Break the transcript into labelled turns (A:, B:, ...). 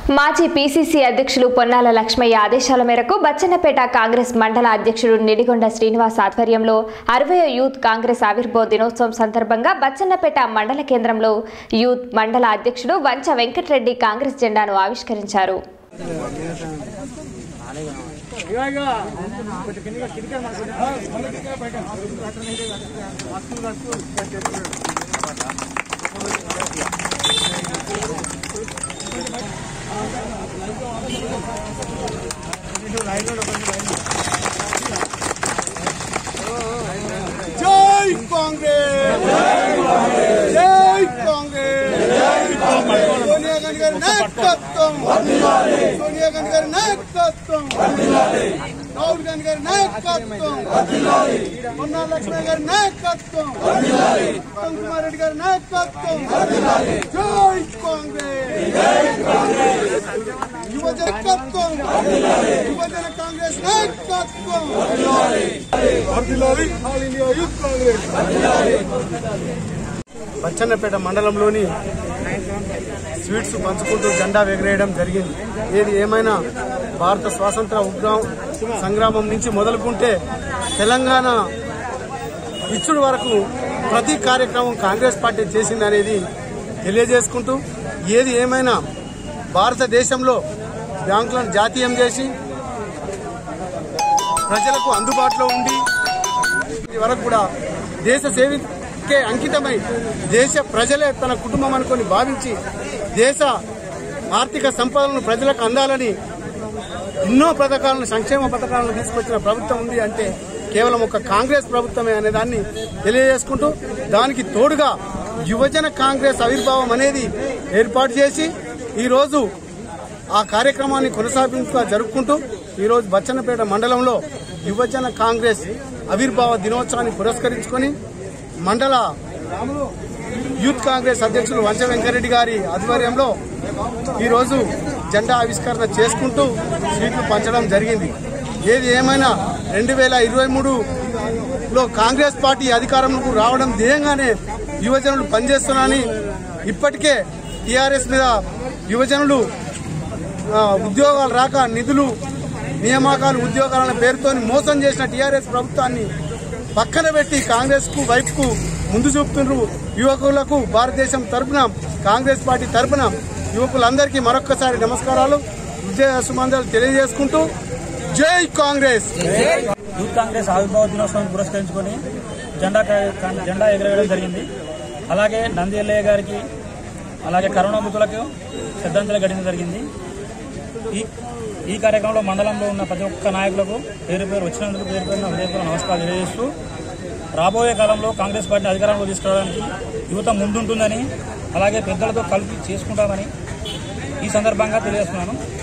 A: మాజీ పీసీసీ అధ్యక్షులు పొన్నాల లక్ష్మయ్య ఆదేశాల మేరకు బచ్చన్నపేట కాంగ్రెస్ మండల అధ్యక్షుడు నిడిగొండ శ్రీనివాస్ ఆధ్వర్యంలో అరవై యూత్ కాంగ్రెస్ ఆవిర్భావ దినోత్సవం సందర్భంగా బచ్చన్నపేట మండల కేంద్రంలో యూత్ మండల అధ్యక్షుడు వంచ వెంకటరెడ్డి కాంగ్రెస్ జెండాను ఆవిష్కరించారు
B: జై కాంగ్రెస్ జై కాంగ్రెస్ సోనియా గాంధీ గారి నాయకత్వం సోనియా గాంధీ గారి నాయకత్వం రాహుల్ గాంధీ గారి నాయకత్వం మొన్నా లక్ష్మణ్ గారి నాయకత్వం ఉత్తమ్ కుమార్ రెడ్డి గారి నాయకత్వం జై కాంగ్రెస్ యువజన నాయకత్వం యువజన కాంగ్రెస్ నాయకత్వం వర్ధిల్లాలి all India youth Congress Bachannapet మండలంలోని స్వీట్స్ పంచుకుంటూ జెండా ఎగరేయడం జరిగింది ఏది ఏమైనా భారత స్వాతంత్ర ఉగ్రం సంగ్రామం నుంచి మొదలుకుంటే తెలంగాణ ఇచ్చుడు వరకు ప్రతి కార్యక్రమం కాంగ్రెస్ పార్టీ చేసిందనేది తెలియజేసుకుంటూ ఏది ఏమైనా భారతదేశంలో బ్యాంకులను జాతీయం చేసి ప్రజలకు అందుబాటులో ఉండి ఇది వరకు కూడా దేశ సేవకే అంకితమై దేశ ప్రజలే తన కుటుంబం అనుకొని భావించి దేశ ఆర్థిక సంపదలను ప్రజలకు అందాలని ఎన్నో పథకాలను సంక్షేమ పథకాలను తీసుకొచ్చిన ప్రభుత్వం ఉంది అంటే కేవలం ఒక కాంగ్రెస్ ప్రభుత్వమే అనే దాన్ని తెలియజేసుకుంటూ దానికి తోడుగా యువజన కాంగ్రెస్ ఆవిర్భావం అనేది ఏర్పాటు చేసి ఈరోజు ఆ కార్యక్రమాన్ని కొనసాగింపుగా జరుపుకుంటూ ఈరోజు బచ్చన్నపేట మండలంలో యువజన కాంగ్రెస్ ఆవిర్భావ దినోత్సవాన్ని పురస్కరించుకొని మండల యూత్ కాంగ్రెస్ అధ్యక్షులు వంచ వెంకరెడ్డి గారి ఆధ్వర్యంలో ఈరోజు జెండా ఆవిష్కరణ చేసుకుంటూ స్వీట్లు పంచడం జరిగింది ఏది ఏమైనా రెండు వేల ఇరవై మూడులో కాంగ్రెస్ పార్టీ అధికారంలోకి రావడం ధ్యేయంగానే యువజనులు పనిచేస్తున్నారని ఇప్పటికే టీఆర్ఎస్ మీద యువజనులు ఆ, ఉద్యోగాలు రాక నిధులు నియామకాలు ఉద్యోగాల పేరుతో మోసం చేసిన టీఆర్ఎస్ ప్రభుత్వాన్ని పక్కన పెట్టి కాంగ్రెస్ కు వైపు కు ముందు చూపుతున్నారు యువకులకు భారతదేశం తరపున కాంగ్రెస్ పార్టీ తరపున యువకులందరికీ మరొక్కసారి నమస్కారాలు విజయ సుమందలు తెలియజేసుకుంటూ జై కాంగ్రెస్
C: యూత్ కాంగ్రెస్ ఆవిర్భావ దినోత్సవం పురస్కరించుకొని జెండా కా- జెండా ఎగరవేయడం జరిగింది అలాగే నంది ఎల్లయ్య గారికి అలాగే కరుణామృతులకు శ్రద్ధాంజలి గడించడం జరిగింది ఈ ఈ కార్యక్రమంలో మండలంలో ఉన్న ప్రతి ఒక్క నాయకులకు పేరు పేరు వచ్చినందుకు పేరు పేరున హృదయపూర్వక నమస్కారం తెలియజేస్తూ రాబోయే కాలంలో కాంగ్రెస్ పార్టీ అధికారంలో తీసుకురావడానికి యువత ముందుంటుందని అలాగే పెద్దలతో కలిపి చేసుకుంటామని ఈ సందర్భంగా తెలియజేస్తున్నాను